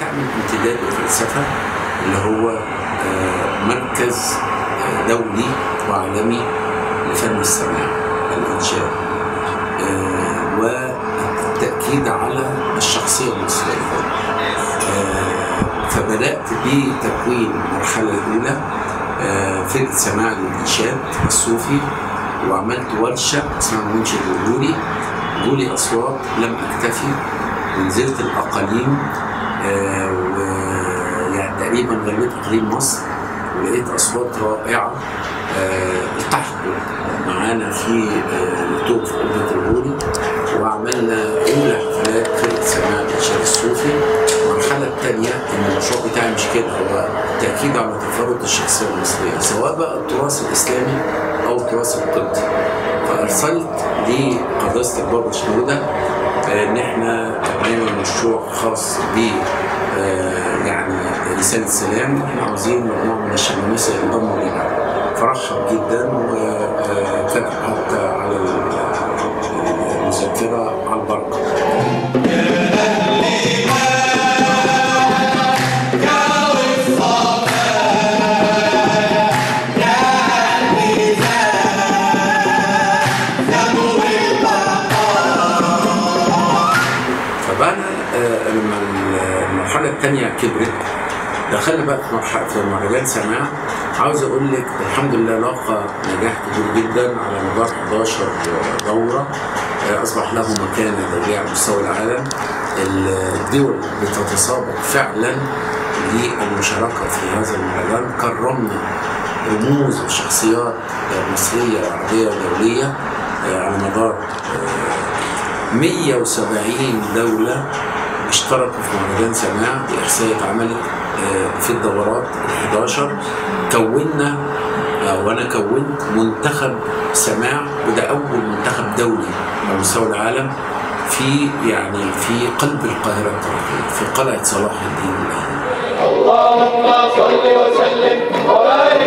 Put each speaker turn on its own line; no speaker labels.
تعمل امتداد وفلسفه اللي هو آه، مركز آه، دولي وعالمي لفن السماع الانشاء آه، والتاكيد على الشخصيه المصريه آه، فبدات بتكوين المرحله الاولى آه، فرقه سماع الانشاد الصوفي وعملت ورشه اسمها منشد الجولي جولي اصوات لم اكتفي ونزلت الاقاليم آه، ويعني تقريبا غنيت اقليم مصر ولقيت اصوات رائعه آه، التحقوا معانا في آه، توب في قبه الغولي وعملنا اولى حفلات فرقه سماع الانشاد الصوفي المرحله الثانيه ان المشروع بتاعي مش كده هو تاكيد على تفرد الشخصيه المصريه سواء بقى التراث الاسلامي او التراث القبطي فارسلت لقداسه البابا شنوده آه، ان احنا نعمل مشروع خاص ب آه، يعني رساله سلام واحنا عاوزين مجموعه من الشمامسه ينضموا لنا فرحب جدا وكتب حتى على المذكره على البركه فبقى آه، لما المرحله الثانيه كبرت دخلنا بقى في مرحله في مهرجان سماع عاوز اقول لك الحمد لله لاقى نجاح كبير جدا على مدار 11 دوره آه، اصبح له مكانه دوليه على مستوى العالم الدول بتتسابق فعلا للمشاركه في هذا المهرجان كرمنا رموز وشخصيات آه، مصريه وعربيه ودوليه آه، على مدار آه، 170 دولة اشتركوا في مهرجان سماع بإحصائية اتعملت آه، في الدورات ال 11 كونا آه، وأنا كونت منتخب سماع وده أول منتخب دولي على مستوى العالم في يعني في قلب القاهرة التاريخية في قلعة صلاح الدين الأهلي
اللهم صل وسلم وبارك